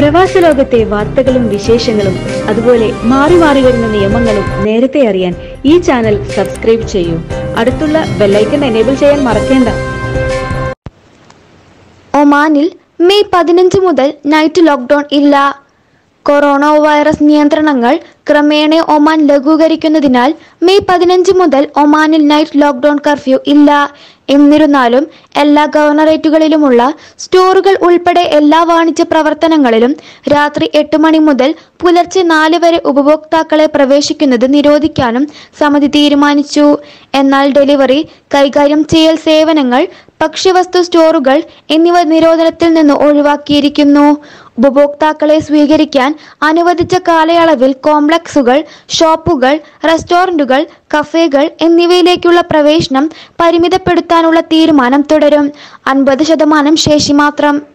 പ്രവാസ ലോകത്തെ വാർത്തകളും വിശേഷങ്ങളും അതുപോലെ മാറി മാറി വരുന്ന നിയമങ്ങളും നേരത്തെ അറിയാൻ ഈ ചാനൽ സബ്സ്ക്രൈബ് ചെയ്യൂ അടുത്തുള്ള ബെല്ലൈക്കൺ എനേബിൾ ചെയ്യാൻ മറക്കേണ്ട ഒമാനിൽ മെയ് പതിനഞ്ച് മുതൽ നൈറ്റ് ലോക്ക്ഡൌൺ ഇല്ല കൊറോണ വൈറസ് നിയന്ത്രണങ്ങൾ ക്രമേണ ഒമാൻ ലഘൂകരിക്കുന്നതിനാൽ മെയ് പതിനഞ്ച് മുതൽ ഒമാനിൽ നൈറ്റ് ലോക്ക്ഡൌൺ കർഫ്യൂ ഇല്ല എന്നിരുന്നാലും എല്ലാ ഗവർണറേറ്റുകളിലുമുള്ള സ്റ്റോറുകൾ ഉൾപ്പെടെ എല്ലാ വാണിജ്യ പ്രവർത്തനങ്ങളിലും രാത്രി എട്ട് മണി മുതൽ പുലർച്ചെ നാല് വരെ ഉപഭോക്താക്കളെ പ്രവേശിക്കുന്നത് നിരോധിക്കാനും സമിതി തീരുമാനിച്ചു എന്നാൽ ഡെലിവറി കൈകാര്യം ചെയ്യൽ സേവനങ്ങൾ ഭക്ഷ്യവസ്തു സ്റ്റോറുകൾ എന്നിവ നിരോധനത്തിൽ നിന്ന് ഒഴിവാക്കിയിരിക്കുന്നു ഉപഭോക്താക്കളെ സ്വീകരിക്കാൻ അനുവദിച്ച കാലയളവിൽ കോംപ്ലക്സുകൾ ഷോപ്പുകൾ റെസ്റ്റോറന്റുകൾ കഫേകൾ എന്നിവയിലേക്കുള്ള പ്രവേശനം പരിമിതപ്പെടുത്താനുള്ള തീരുമാനം തുടരും അൻപത് ശതമാനം ശേഷി മാത്രം